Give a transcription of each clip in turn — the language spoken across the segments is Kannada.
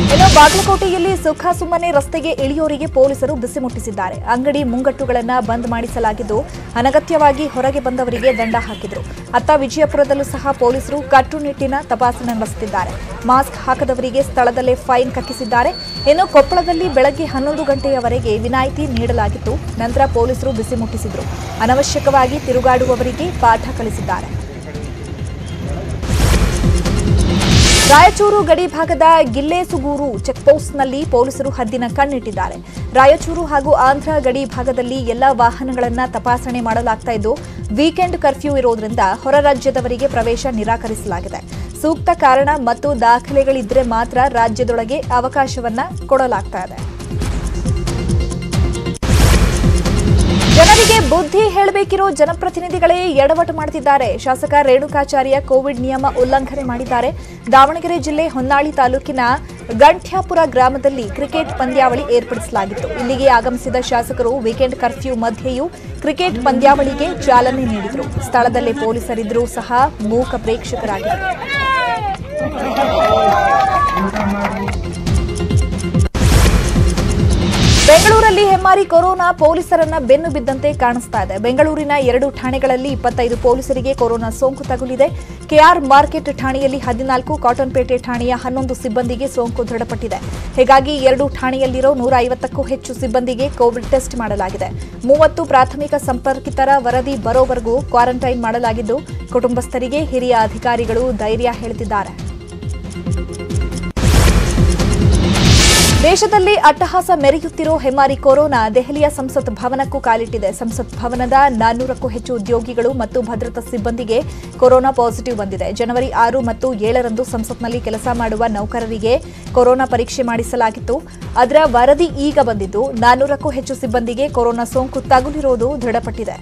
ಇನ್ನು ಬಾಗಲಕೋಟೆಯಲ್ಲಿ ಸುಖ ಸುಮ್ಮನೆ ರಸ್ತೆಗೆ ಇಳಿಯೋರಿಗೆ ಪೊಲೀಸರು ಬಿಸಿ ಮುಟ್ಟಿಸಿದ್ದಾರೆ ಅಂಗಡಿ ಮುಂಗಟ್ಟುಗಳನ್ನ ಬಂದ್ ಮಾಡಿಸಲಾಗಿದ್ದು ಅನಗತ್ಯವಾಗಿ ಹೊರಗೆ ಬಂದವರಿಗೆ ದಂಡ ಹಾಕಿದ್ರು ಅತ್ತ ವಿಜಯಪುರದಲ್ಲೂ ಸಹ ಪೊಲೀಸರು ಕಟ್ಟುನಿಟ್ಟಿನ ತಪಾಸಣೆ ನಡೆಸುತ್ತಿದ್ದಾರೆ ಮಾಸ್ಕ್ ಹಾಕದವರಿಗೆ ಸ್ಥಳದಲ್ಲೇ ಫೈನ್ ಕಕ್ಕಿಸಿದ್ದಾರೆ ಇನ್ನು ಕೊಪ್ಪಳದಲ್ಲಿ ಬೆಳಗ್ಗೆ ಹನ್ನೊಂದು ಗಂಟೆಯವರೆಗೆ ವಿನಾಯಿತಿ ನೀಡಲಾಗಿತ್ತು ನಂತರ ಪೊಲೀಸರು ಬಿಸಿ ಮುಟ್ಟಿಸಿದ್ರು ಅನವಶ್ಯಕವಾಗಿ ತಿರುಗಾಡುವವರಿಗೆ ಪಾಠ ಕಲಿಸಿದ್ದಾರೆ ರಾಯಚೂರು ಗಡಿ ಭಾಗದ ಗಿಲ್ಲೇಸುಗೂರು ಚೆಕ್ಪೋಸ್ಟ್ನಲ್ಲಿ ಪೊಲೀಸರು ಹದ್ದಿನ ಕಣ್ಣಿಟ್ಟಿದ್ದಾರೆ ರಾಯಚೂರು ಹಾಗೂ ಆಂಧ್ರ ಗಡಿ ಭಾಗದಲ್ಲಿ ಎಲ್ಲ ವಾಹನಗಳನ್ನ ತಪಾಸಣೆ ಮಾಡಲಾಗ್ತಾ ಇದ್ದು ವೀಕೆಂಡ್ ಕರ್ಫ್ಯೂ ಇರೋದ್ರಿಂದ ಹೊರ ರಾಜ್ಯದವರಿಗೆ ಪ್ರವೇಶ ನಿರಾಕರಿಸಲಾಗಿದೆ ಸೂಕ್ತ ಕಾರಣ ಮತ್ತು ದಾಖಲೆಗಳಿದ್ರೆ ಮಾತ್ರ ರಾಜ್ಯದೊಳಗೆ ಅವಕಾಶವನ್ನ ಕೊಡಲಾಗ್ತಾ ಇದೆ ಜನರಿಗೆ ಬುದ್ಧಿ ಹೇಳಬೇಕಿರೋ ಜನಪ್ರತಿನಿಧಿಗಳೇ ಎಡವಟ್ಟು ಮಾಡುತ್ತಿದ್ದಾರೆ ಶಾಸಕ ರೇಣುಕಾಚಾರ್ಯ ಕೋವಿಡ್ ನಿಯಮ ಉಲ್ಲಂಘನೆ ಮಾಡಿದ್ದಾರೆ ದಾವಣಗೆರೆ ಜಿಲ್ಲೆ ಹೊನ್ನಾಳಿ ತಾಲೂಕಿನ ಗಂಠ್ಯಾಪುರ ಗ್ರಾಮದಲ್ಲಿ ಕ್ರಿಕೆಟ್ ಪಂದ್ಯಾವಳಿ ಏರ್ಪಡಿಸಲಾಗಿತ್ತು ಇಲ್ಲಿಗೆ ಆಗಮಿಸಿದ ಶಾಸಕರು ವೀಕೆಂಡ್ ಕರ್ಫ್ಯೂ ಮಧ್ಯೆಯೂ ಕ್ರಿಕೆಟ್ ಪಂದ್ಯಾವಳಿಗೆ ಚಾಲನೆ ನೀಡಿದರು ಸ್ಥಳದಲ್ಲೇ ಪೊಲೀಸರಿದ್ದರೂ ಸಹ ಮೂಕ ಪ್ರೇಕ್ಷಕರಾಗಿದ್ದರು ಬೆಂಗಳೂರಲ್ಲಿ ಹೆಮ್ಮಾರಿ ಕೊರೋನಾ ಪೊಲೀಸರನ್ನ ಬೆನ್ನು ಬಿದ್ದಂತೆ ಕಾಣಿಸ್ತಾ ಇದೆ ಬೆಂಗಳೂರಿನ ಎರಡು ಠಾಣೆಗಳಲ್ಲಿ ಇಪ್ಪತ್ತೈದು ಪೊಲೀಸರಿಗೆ ಕೊರೋನಾ ಸೋಂಕು ತಗುಲಿದೆ ಕೆಆರ್ ಮಾರ್ಕೆಟ್ ಠಾಣೆಯಲ್ಲಿ ಹದಿನಾಲ್ಕು ಕಾಟನ್ಪೇಟೆ ಠಾಣೆಯ ಹನ್ನೊಂದು ಸಿಬ್ಬಂದಿಗೆ ಸೋಂಕು ದೃಢಪಟ್ಟಿದೆ ಹೀಗಾಗಿ ಎರಡು ಠಾಣೆಯಲ್ಲಿರೋ ನೂರ ಐವತ್ತಕ್ಕೂ ಹೆಚ್ಚು ಸಿಬ್ಬಂದಿಗೆ ಕೋವಿಡ್ ಟೆಸ್ಟ್ ಮಾಡಲಾಗಿದೆ ಮೂವತ್ತು ಪ್ರಾಥಮಿಕ ಸಂಪರ್ಕಿತರ ವರದಿ ಬರೋವರೆಗೂ ಕ್ವಾರಂಟೈನ್ ಮಾಡಲಾಗಿದ್ದು ಕುಟುಂಬಸ್ಥರಿಗೆ ಹಿರಿಯ ಅಧಿಕಾರಿಗಳು ಧೈರ್ಯ ಹೇಳುತ್ತಿದ್ದಾರೆ ದೇಶದಲ್ಲಿ ಅಟ್ಟಹಾಸ ಮೆರೆಯುತ್ತಿರೋ ಹೆಮ್ಮಾರಿ ಕೊರೋನಾ ದೆಹಲಿಯ ಸಂಸತ್ ಭವನಕ್ಕೂ ಕಾಲಿಟ್ಟಿದೆ ಸಂಸತ್ ಭವನದ ನಾನ್ನೂರಕ್ಕೂ ಹೆಚ್ಚು ಉದ್ಯೋಗಿಗಳು ಮತ್ತು ಭದ್ರತಾ ಸಿಬ್ಬಂದಿಗೆ ಕೊರೋನಾ ಪಾಸಿಟಿವ್ ಬಂದಿದೆ ಜನವರಿ ಆರು ಮತ್ತು ಏಳರಂದು ಸಂಸತ್ನಲ್ಲಿ ಕೆಲಸ ಮಾಡುವ ನೌಕರರಿಗೆ ಕೊರೋನಾ ಪರೀಕ್ಷೆ ಮಾಡಿಸಲಾಗಿತ್ತು ಅದರ ವರದಿ ಈಗ ಬಂದಿದ್ದು ನಾನ್ನೂರಕ್ಕೂ ಹೆಚ್ಚು ಸಿಬ್ಬಂದಿಗೆ ಕೊರೋನಾ ಸೋಂಕು ತಗುಲಿರುವುದು ದೃಢಪಟ್ಟಿದೆ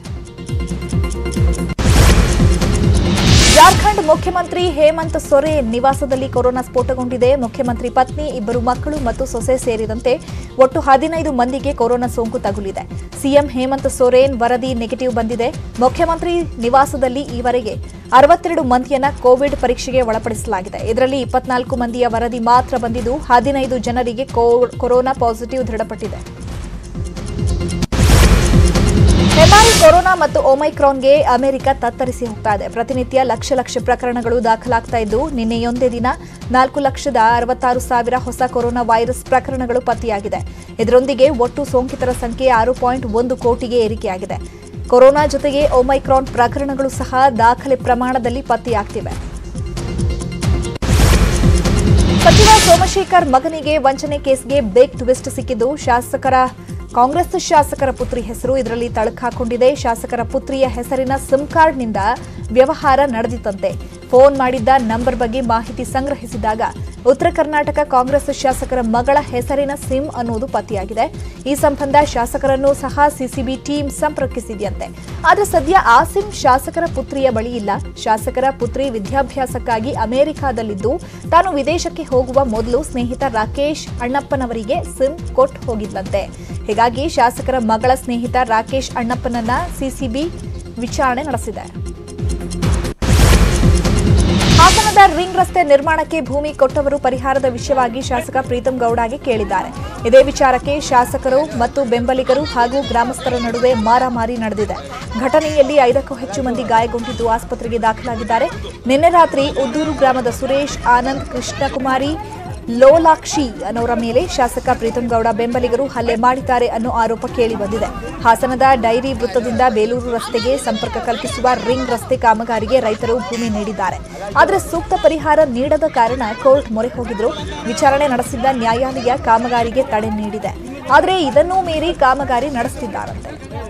ಜಾರ್ಖಂಡ್ ಮುಖ್ಯಮಂತ್ರಿ ಹೇಮಂತ್ ಸೊರೇನ್ ನಿವಾಸದಲ್ಲಿ ಕೊರೋನಾ ಸ್ಫೋಟಗೊಂಡಿದೆ ಮುಖ್ಯಮಂತ್ರಿ ಪತ್ನಿ ಇಬ್ಬರು ಮಕ್ಕಳು ಮತ್ತು ಸೊಸೆ ಸೇರಿದಂತೆ ಒಟ್ಟು ಹದಿನೈದು ಮಂದಿಗೆ ಕೊರೋನಾ ಸೋಂಕು ತಗುಲಿದೆ ಸಿಎಂ ಹೇಮಂತ್ ಸೊರೇನ್ ವರದಿ ನೆಗೆಟಿವ್ ಬಂದಿದೆ ಮುಖ್ಯಮಂತ್ರಿ ನಿವಾಸದಲ್ಲಿ ಈವರೆಗೆ ಅರವತ್ತೆರಡು ಮಂದಿಯನ್ನ ಕೋವಿಡ್ ಪರೀಕ್ಷೆಗೆ ಒಳಪಡಿಸಲಾಗಿದೆ ಇದರಲ್ಲಿ ಇಪ್ಪತ್ನಾಲ್ಕು ಮಂದಿಯ ವರದಿ ಮಾತ್ರ ಬಂದಿದ್ದು ಹದಿನೈದು ಜನರಿಗೆ ಕೋ- ಕೊರೋನಾ ಪಾಸಿಟಿವ್ ದೃಢಪಟ್ಟಿದೆ ಹೆಮಾರಿ ಕೊರೋನಾ ಮತ್ತು ಒಮೈಕ್ರಾನ್ಗೆ ಅಮೆರಿಕ ತತ್ತರಿಸಿ ಹೋಗ್ತಾ ಇದೆ ಪ್ರತಿನಿತ್ಯ ಲಕ್ಷ ಲಕ್ಷ ಪ್ರಕರಣಗಳು ದಾಖಲಾಗ್ತಾ ಇದ್ದು ನಿನ್ನೆಯೊಂದೇ ದಿನ ನಾಲ್ಕು ಲಕ್ಷದ ಅರವತ್ತಾರು ಸಾವಿರ ಹೊಸ ಕೊರೋನಾ ವೈರಸ್ ಪ್ರಕರಣಗಳು ಪತ್ತೆಯಾಗಿದೆ ಇದರೊಂದಿಗೆ ಒಟ್ಟು ಸೋಂಕಿತರ ಸಂಖ್ಯೆ ಆರು ಪಾಯಿಂಟ್ ಒಂದು ಕೋಟಿಗೆ ಏರಿಕೆಯಾಗಿದೆ ಕೊರೋನಾ ಜೊತೆಗೆ ಒಮೈಕ್ರಾನ್ ಪ್ರಕರಣಗಳು ಸಹ ದಾಖಲೆ ಪ್ರಮಾಣದಲ್ಲಿ ಪತ್ತೆಯಾಗ್ತಿವೆ ಸಚಿವ ಸೋಮಶೇಖರ್ ಮಗನಿಗೆ ವಂಚನೆ ಕೇಸ್ಗೆ ಬೇಕ್ ಟ್ವಿಸ್ಟ್ ಸಿಕ್ಕಿದ್ದು ಶಾಸಕರ ಕಾಂಗ್ರೆಸ್ ಶಾಸಕರ ಪುತ್ರಿ ಹೆಸರು ಇದರಲ್ಲಿ ತಳಕಾಕೊಂಡಿದೆ ಶಾಸಕರ ಪುತ್ರಿಯ ಹೆಸರಿನ ಸಿಮ್ ಕಾರ್ಡ್ನಿಂದ ವ್ಯವಹಾರ ನಡೆದಿತ್ತಂತೆ ಫೋನ್ ಮಾಡಿದ್ದ ನಂಬರ್ ಬಗ್ಗೆ ಮಾಹಿತಿ ಸಂಗ್ರಹಿಸಿದಾಗ ಉತ್ತರ ಕರ್ನಾಟಕ ಕಾಂಗ್ರೆಸ್ ಶಾಸಕರ ಮಗಳ ಹೆಸರಿನ ಸಿಮ್ ಅನ್ನೋದು ಪತ್ತೆಯಾಗಿದೆ ಈ ಸಂಬಂಧ ಶಾಸಕರನ್ನು ಸಹ ಸಿಸಿಬಿ ಟೀಮ್ ಸಂಪರ್ಕಿಸಿದೆಯಂತೆ ಆದರೆ ಸದ್ಯ ಆ ಸಿಮ್ ಶಾಸಕರ ಪುತ್ರಿಯ ಬಳಿ ಇಲ್ಲ ಶಾಸಕರ ಪುತ್ರಿ ವಿದ್ಯಾಭ್ಯಾಸಕ್ಕಾಗಿ ಅಮೆರಿಕಾದಲ್ಲಿದ್ದು ತಾನು ವಿದೇಶಕ್ಕೆ ಹೋಗುವ ಮೊದಲು ಸ್ನೇಹಿತ ರಾಕೇಶ್ ಅಣ್ಣಪ್ಪನವರಿಗೆ ಸಿಮ್ ಕೊಟ್ಟು ಹೋಗಿದ್ಲಂತೆ ಹೀಗಾಗಿ ಶಾಸಕರ ಮಗಳ ಸ್ನೇಹಿತ ರಾಕೇಶ್ ಅಣ್ಣಪ್ಪನನ್ನ ಸಿಸಿಬಿ ವಿಚಾರಣೆ ನಡೆಸಿದೆ ಹಾಸನದ ರಿಂಗ್ ರಸ್ತೆ ನಿರ್ಮಾಣಕ್ಕೆ ಭೂಮಿ ಕೊಟ್ಟವರು ಪರಿಹಾರದ ವಿಷಯವಾಗಿ ಶಾಸಕ ಪ್ರೀತಂ ಗೌಡಗೆ ಕೇಳಿದ್ದಾರೆ ಇದೇ ವಿಚಾರಕ್ಕೆ ಶಾಸಕರು ಮತ್ತು ಬೆಂಬಲಿಗರು ಹಾಗೂ ಗ್ರಾಮಸ್ಥರ ನಡುವೆ ಮಾರಾಮಾರಿ ನಡೆದಿದೆ ಘಟನೆಯಲ್ಲಿ ಐದಕ್ಕೂ ಹೆಚ್ಚು ಮಂದಿ ಗಾಯಗೊಂಡಿದ್ದು ಆಸ್ಪತ್ರೆಗೆ ದಾಖಲಾಗಿದ್ದಾರೆ ನಿನ್ನೆ ರಾತ್ರಿ ಉದ್ದೂರು ಗ್ರಾಮದ ಸುರೇಶ್ ಆನಂದ್ ಕೃಷ್ಣಕುಮಾರಿ ಲೋಲಾಕ್ಷಿ ಅನ್ನೋರ ಮೇಲೆ ಶಾಸಕ ಪ್ರೀತಂ ಗೌಡ ಬೆಂಬಲಿಗರು ಹಲ್ಲೆ ಮಾಡಿದ್ದಾರೆ ಅನ್ನೋ ಆರೋಪ ಕೇಳಿ ಬಂದಿದೆ ಹಾಸನದ ಡೈರಿ ವೃತ್ತದಿಂದ ಬೇಲೂರು ರಸ್ತೆಗೆ ಸಂಪರ್ಕ ಕಲ್ಪಿಸುವ ರಿಂಗ್ ರಸ್ತೆ ಕಾಮಗಾರಿಗೆ ರೈತರು ಭೂಮಿ ನೀಡಿದ್ದಾರೆ ಆದರೆ ಸೂಕ್ತ ಪರಿಹಾರ ನೀಡದ ಕಾರಣ ಕೋರ್ಟ್ ಮೊರೆ ಹೋಗಿದ್ರು ವಿಚಾರಣೆ ನಡೆಸಿದ್ದ ನ್ಯಾಯಾಲಯ ಕಾಮಗಾರಿಗೆ ತಡೆ ನೀಡಿದೆ ಆದರೆ ಇದನ್ನೂ ಮೀರಿ ಕಾಮಗಾರಿ ನಡೆಸುತ್ತಿದ್ದಾರಂತೆ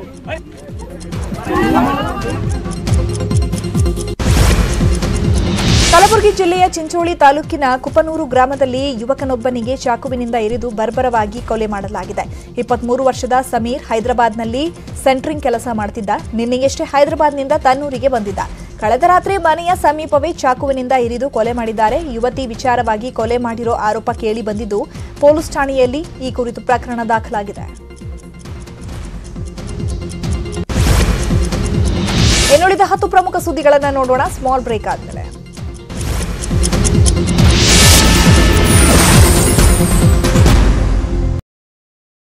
ಕಲಬುರಗಿ ಜಿಲ್ಲೆಯ ಚಿಂಚೋಳಿ ತಾಲೂಕಿನ ಕುಪನೂರು ಗ್ರಾಮದಲ್ಲಿ ಯುವಕನೊಬ್ಬನಿಗೆ ಚಾಕುವಿನಿಂದ ಇರಿದು ಬರ್ಬರವಾಗಿ ಕೊಲೆ ಮಾಡಲಾಗಿದೆ ಇಪ್ಪತ್ಮೂರು ವರ್ಷದ ಸಮೀರ್ ಹೈದರಾಬಾದ್ನಲ್ಲಿ ಸೆಂಟ್ರಿಂಗ್ ಕೆಲಸ ಮಾಡ್ತಿದ್ದ ನಿನ್ನೆಯಷ್ಟೇ ಹೈದರಾಬಾದ್ನಿಂದ ತನ್ನೂರಿಗೆ ಬಂದಿದ್ದ ಕಳೆದ ರಾತ್ರಿ ಮನೆಯ ಸಮೀಪವೇ ಚಾಕುವಿನಿಂದ ಇರಿದು ಕೊಲೆ ಮಾಡಿದ್ದಾರೆ ಯುವತಿ ವಿಚಾರವಾಗಿ ಕೊಲೆ ಮಾಡಿರೋ ಆರೋಪ ಕೇಳಿ ಬಂದಿದ್ದು ಪೊಲೀಸ್ ಠಾಣೆಯಲ್ಲಿ ಈ ಕುರಿತು ಪ್ರಕರಣ ದಾಖಲಾಗಿದೆ ಇನ್ನುಳಿದ ಹತ್ತು ಪ್ರಮುಖ ಸುದ್ದಿಗಳನ್ನು ನೋಡೋಣ ಸ್ಮಾಲ್ ಬ್ರೇಕ್ ಆದ್ಮೇಲೆ